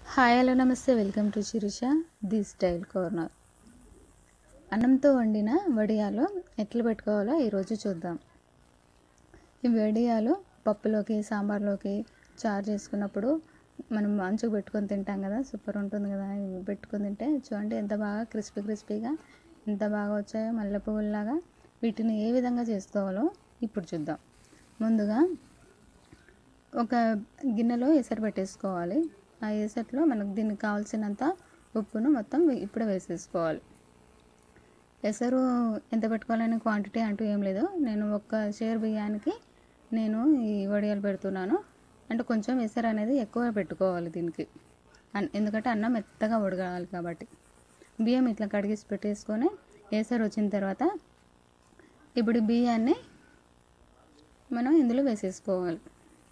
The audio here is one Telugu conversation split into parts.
హాయ్ హలో నమస్తే welcome to Shirisha the style corner అన్నంతో వండిన వడియాలు ఎట్లా పెట్టుకోవాలో ఈరోజు చూద్దాం ఈ వడియాలు పప్పులోకి సాంబార్లోకి చారు చేసుకున్నప్పుడు మనం మంచుకు పెట్టుకొని తింటాం కదా సూపర్ ఉంటుంది కదా ఇవి పెట్టుకొని తింటే చూడండి ఎంత బాగా క్రిస్పీ క్రిస్పీగా ఎంత బాగా వచ్చాయో మల్లె పువ్వుల్లాగా వీటిని ఏ విధంగా చేసుకోవాలో ఇప్పుడు చూద్దాం ముందుగా ఒక గిన్నెలో ఎసరు పెట్టేసుకోవాలి ఆ ఎసట్లో మనకు దీనికి కావాల్సినంత ఉప్పును మొత్తం ఇప్పుడే వేసేసుకోవాలి ఎసరు ఎంత పెట్టుకోవాలనే క్వాంటిటీ అంటూ ఏం లేదు నేను ఒక్క షేర్ బియ్యానికి నేను ఈ వడియాలు పెడుతున్నాను అంటే కొంచెం ఎసరు అనేది ఎక్కువ పెట్టుకోవాలి దీనికి అన్- ఎందుకంటే అన్నం మెత్తగా ఉడగాలి కాబట్టి బియ్యం ఇట్లా కడిగేసి పెట్టేసుకొని ఎసరు వచ్చిన తర్వాత ఇప్పుడు ఈ బియ్యాన్ని మనం ఇందులో వేసేసుకోవాలి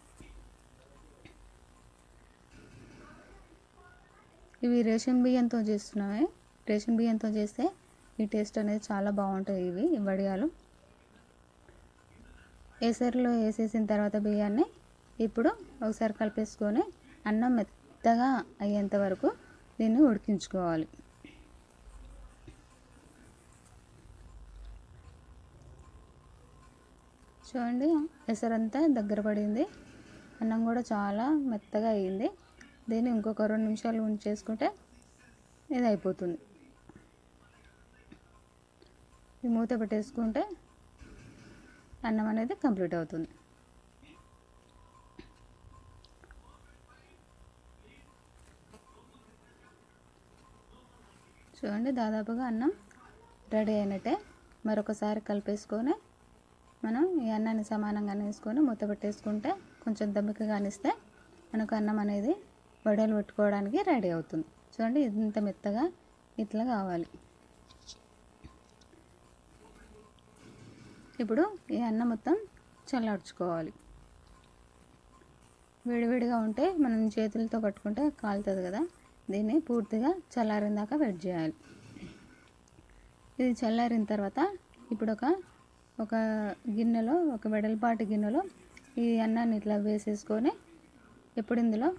ఇవి రేషన్ బియ్యంతో చేస్తున్నామే రేషన్ బియ్యంతో చేస్తే ఈ టేస్ట్ అనేది చాలా బాగుంటాయి ఇవి ఈ వడియాలు ఎసరులో వేసేసిన తర్వాత బియ్యాన్ని ఇప్పుడు ఒకసారి కలిపేసుకొని అన్నం మెత్తగా అయ్యేంత వరకు దీన్ని ఉడికించుకోవాలి చూడండి ఎసరంతా దగ్గర పడింది అన్నం కూడా చాలా మెత్తగా అయ్యింది దీన్ని ఇంకొక రెండు నిమిషాలు ఉంచేసుకుంటే ఇది అయిపోతుంది ఈ మూత పెట్టేసుకుంటే అన్నం అనేది కంప్లీట్ అవుతుంది చూడండి దాదాపుగా అన్నం రెడీ అయినట్టే మరొకసారి కలిపేసుకొని మనం ఈ అన్నాన్ని సమానంగా వేసుకొని మూత పెట్టేసుకుంటే కొంచెం దమ్మిక కానిస్తే మనకు అన్నం అనేది వడలు పెట్టుకోవడానికి రెడీ అవుతుంది చూడండి ఇంత మెత్తగా ఇట్లా కావాలి ఇప్పుడు ఈ అన్నం మొత్తం చల్లార్చుకోవాలి వేడివేడిగా ఉంటే మనం చేతులతో పట్టుకుంటే కాలుతుంది కదా దీన్ని పూర్తిగా చల్లారిన దాకా వెయిట్ చేయాలి ఇది చల్లారిన తర్వాత ఇప్పుడు ఒక ఒక గిన్నెలో ఒక వెడల్పాటి గిన్నెలో ఈ అన్నాన్ని ఇట్లా వేసేసుకొని ఇప్పుడు ఇందులో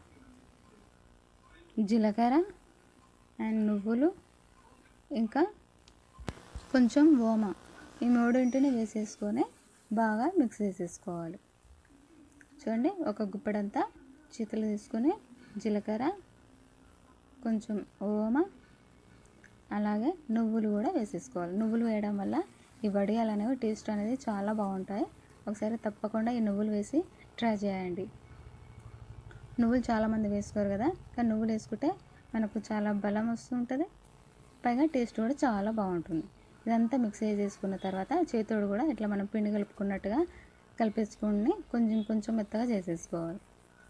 జీలకర్ర అండ్ నువ్వులు ఇంకా కొంచెం ఓమ ఈ మూడింటిని వేసేసుకొని బాగా మిక్స్ చేసేసుకోవాలి చూడండి ఒక గుప్పెడంతా చేతులు తీసుకొని జీలకర్ర కొంచెం ఓమ అలాగే నువ్వులు కూడా వేసేసుకోవాలి నువ్వులు వేయడం వల్ల ఈ వడియాలు అనేవి టేస్ట్ అనేది చాలా బాగుంటాయి ఒకసారి తప్పకుండా ఈ నువ్వులు వేసి ట్రై చేయండి నువ్వులు చాలామంది వేసుకోరు కదా కానీ నువ్వులు వేసుకుంటే మనకు చాలా బలం వస్తుంటుంది పైగా టేస్ట్ కూడా చాలా బాగుంటుంది ఇదంతా మిక్స్ చేసుకున్న తర్వాత చేతోడు కూడా ఇట్లా మనం పిండి కలుపుకున్నట్టుగా కలిపేసుకుని కొంచెం కొంచెం మెత్తగా చేసేసుకోవాలి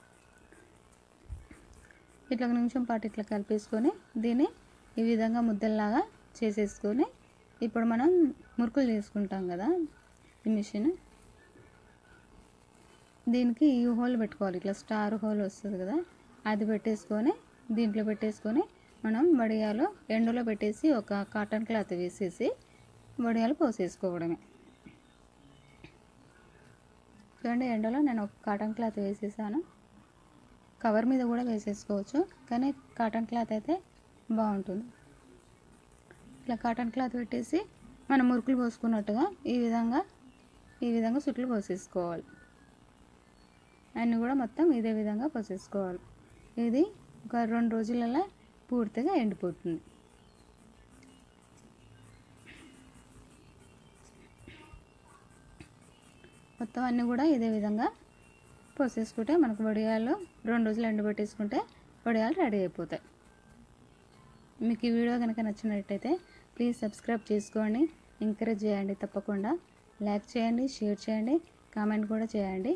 ఇట్లా ఒక నిమిషం పాటు ఇట్లా కలిపేసుకొని దీన్ని ఈ విధంగా ముద్దల్లాగా చేసేసుకొని ఇప్పుడు మనం మురుకులు చేసుకుంటాం కదా ఈ మిషన్ దీనికి ఈ హోల్ పెట్టుకోవాలి ఇట్లా స్టార్ హోల్ వస్తుంది కదా అది పెట్టేసుకొని దీంట్లో పెట్టేసుకొని మనం వడియాలు ఎండలో పెట్టేసి ఒక కాటన్ క్లాత్ వేసేసి వడియాలు పోసేసుకోవడమే చూడండి ఎండలో నేను ఒక కాటన్ క్లాత్ వేసేసాను కవర్ మీద కూడా వేసేసుకోవచ్చు కానీ కాటన్ క్లాత్ అయితే బాగుంటుంది ఇట్లా కాటన్ క్లాత్ పెట్టేసి మనం మురుకులు పోసుకున్నట్టుగా ఈ విధంగా ఈ విధంగా సుట్లు పోసేసుకోవాలి అన్నీ కూడా మొత్తం ఇదే విధంగా పోసేసుకోవాలి ఇది ఒక రెండు రోజులలో పూర్తిగా ఎండిపోతుంది మొత్తం అన్నీ కూడా ఇదే విధంగా పోసేసుకుంటే మనకు వడియాలు రెండు రోజులు ఎండబెట్టేసుకుంటే వడియాలు రెడీ అయిపోతాయి మీకు ఈ వీడియో కనుక నచ్చినట్టయితే ప్లీజ్ సబ్స్క్రైబ్ చేసుకోండి ఎంకరేజ్ చేయండి తప్పకుండా లైక్ చేయండి షేర్ చేయండి కామెంట్ కూడా చేయండి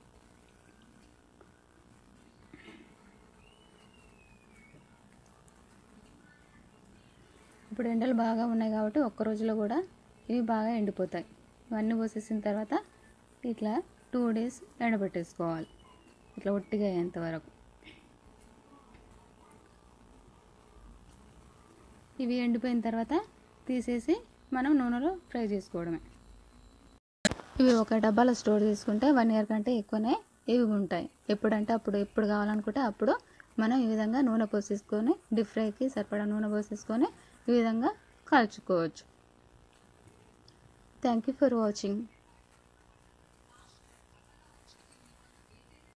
ఇప్పుడు ఎండలు బాగా ఉన్నాయి కాబట్టి ఒక్క రోజులో కూడా ఇవి బాగా ఎండిపోతాయి ఇవన్నీ పోసేసిన తర్వాత ఇట్లా టూ డేస్ ఎండబెట్టేసుకోవాలి ఇట్లా ఒట్టిగా అయ్యేంత వరకు ఇవి ఎండిపోయిన తర్వాత తీసేసి మనం నూనెలో ఫ్రై చేసుకోవడమే ఇవి ఒక డబ్బాలో స్టోర్ చేసుకుంటే వన్ ఇయర్ కంటే ఎక్కువనే ఇవి ఉంటాయి ఎప్పుడంటే అప్పుడు ఎప్పుడు కావాలనుకుంటే అప్పుడు మనం ఈ విధంగా నూనె పోసేసుకొని డీప్ ఫ్రైకి సరిపడా నూనె పోసేసుకొని ఈ విధంగా కాల్చుకోవచ్చు థ్యాంక్ యూ ఫర్ వాచింగ్